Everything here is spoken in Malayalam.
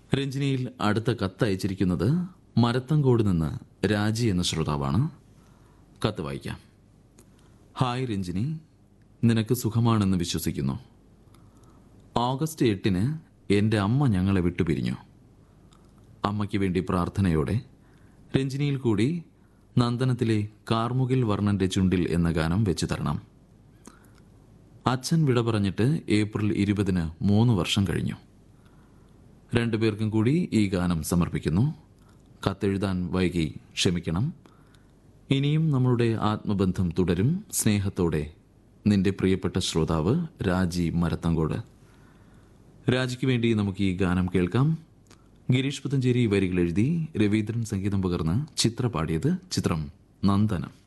രഞ്ജിനിയിൽ അടുത്ത കത്ത് അയച്ചിരിക്കുന്നത് മരത്തങ്കോട് നിന്ന് രാജി എന്ന ശ്രോതാവാണ് കത്ത് വായിക്കാം ഹായ് രഞ്ജിനി നിനക്ക് സുഖമാണെന്ന് വിശ്വസിക്കുന്നു ഓഗസ്റ്റ് എട്ടിന് എൻ്റെ അമ്മ ഞങ്ങളെ വിട്ടുപിരിഞ്ഞു അമ്മയ്ക്ക് വേണ്ടി പ്രാർത്ഥനയോടെ രഞ്ജിനിയിൽ കൂടി നന്ദനത്തിലെ കാർമുകിൽ വർണ്ണന്റെ ചുണ്ടിൽ എന്ന ഗാനം വെച്ചു തരണം അച്ഛൻ വിട പറഞ്ഞിട്ട് ഏപ്രിൽ ഇരുപതിന് മൂന്ന് വർഷം കഴിഞ്ഞു രണ്ടുപേർക്കും കൂടി ഈ ഗാനം സമർപ്പിക്കുന്നു കത്തെഴുതാൻ വൈകി ക്ഷമിക്കണം ഇനിയും നമ്മളുടെ ആത്മബന്ധം തുടരും സ്നേഹത്തോടെ നിന്റെ പ്രിയപ്പെട്ട ശ്രോതാവ് രാജി മരത്തങ്കോട് രാജിക്ക് വേണ്ടി നമുക്ക് ഈ ഗാനം കേൾക്കാം ഗിരീഷ് പുത്തഞ്ചേരി വരികൾ എഴുതി രവീന്ദ്രൻ സംഗീതം പകർന്ന് ചിത്ര പാടിയത് ചിത്രം നന്ദനം